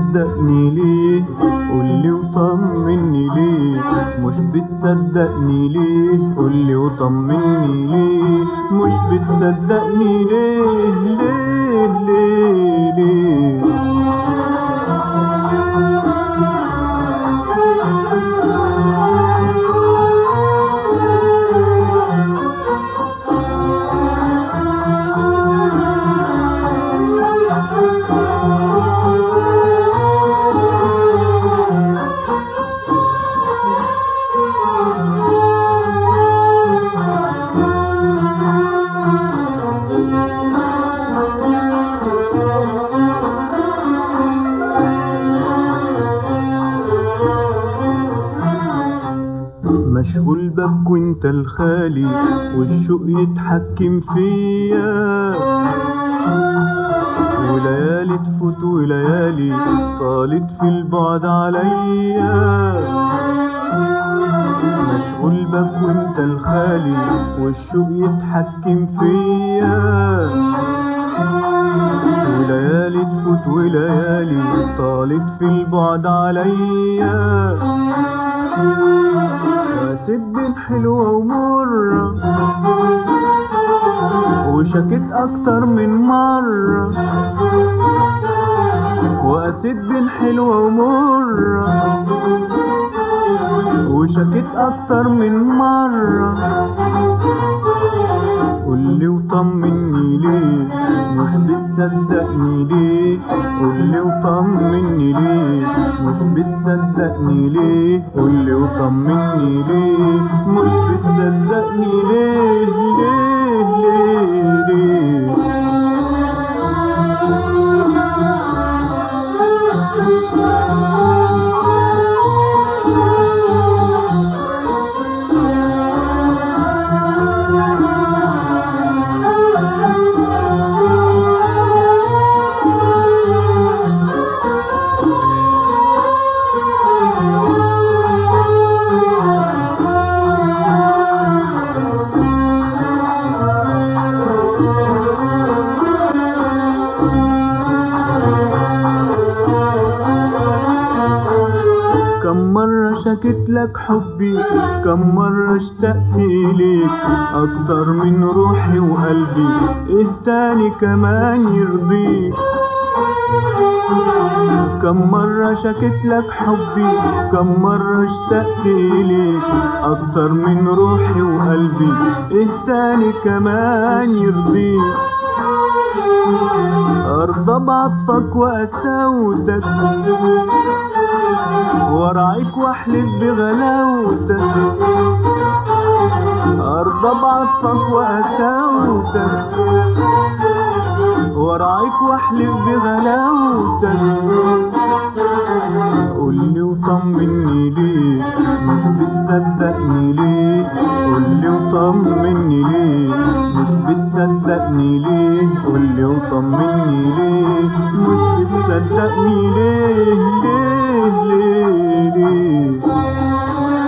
بتصدقني ليه قولي وطمني ليه مش بتصدقني ليه قولي وطمني ليه مش بتصدقني ليه ليه ليه ليه مشغول بك وانت الخالي والشوق يتحكم فيا وليالي تفوت وليالي طالت في البعد عليا مشغول بك وانت الخالي والشوق يتحكم فيا وليالي تفوت وليالي طالت في البعد عليا وست حلوة ومرة وشكت أكتر من مرة وقست بين حلوة ومرة وشكت أكتر من مرة قولي وطمني ليه مش بتصدقني ليه قولي وطمني ليه مش بتصدقني ليه قولي وطمني ليه مش بتصدقني ليه ليه ليه ليه كم مرة شكت لك حبي كم مرة اشتقت إليك أكتر من روحي وقلبي إيه تاني كمان يرضيك كم مرة شكت لك حبي كم مرة اشتقت إليك أكتر من روحي وقلبي إيه تاني كمان يرضيك أرضى بعطفك وأساوتك وراعيك واحلف بغلاوتك أرضى بعطفك وأساوتك وراعيك واحلف بغلاوتك قولي وطمني ليه مش بتصدقني ليه قولي وطمني ليه مش بتصدقني ليه قولي وطمني ليه مش بتصدقني ليه ليه ليه ليه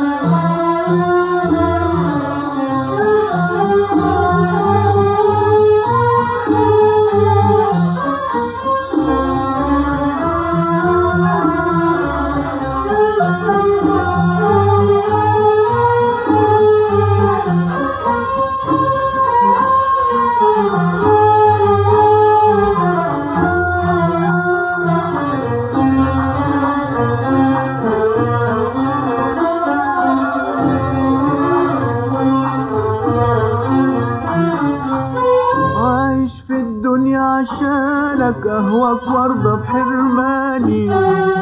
عايش في الدنيا عشانك اهواك وارضى بحرماني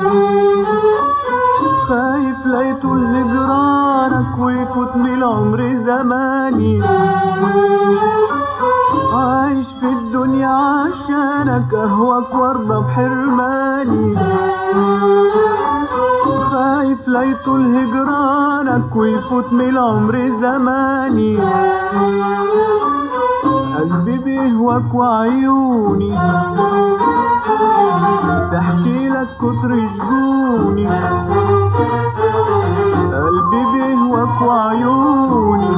خايف لا يطول هجرانك ويفوتني العمر زماني عايش في الدنيا عشانك اهواك وارضى بحرماني خايف لا يطول هجرانك ويفوتني العمر زماني قلبي بيهواك وعيوني تحكي لك كتر شجوني قلبي بيهواك وعيوني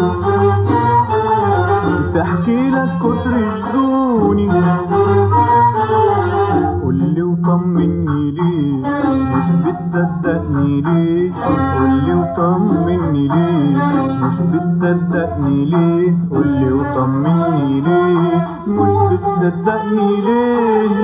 تحكي لك كتر شجوني قولي وطمني ليه بتصدقني ليه قولي وطمني ليه مش بتصدقني ليه قولي وطمني ليه مش بتصدقني ليه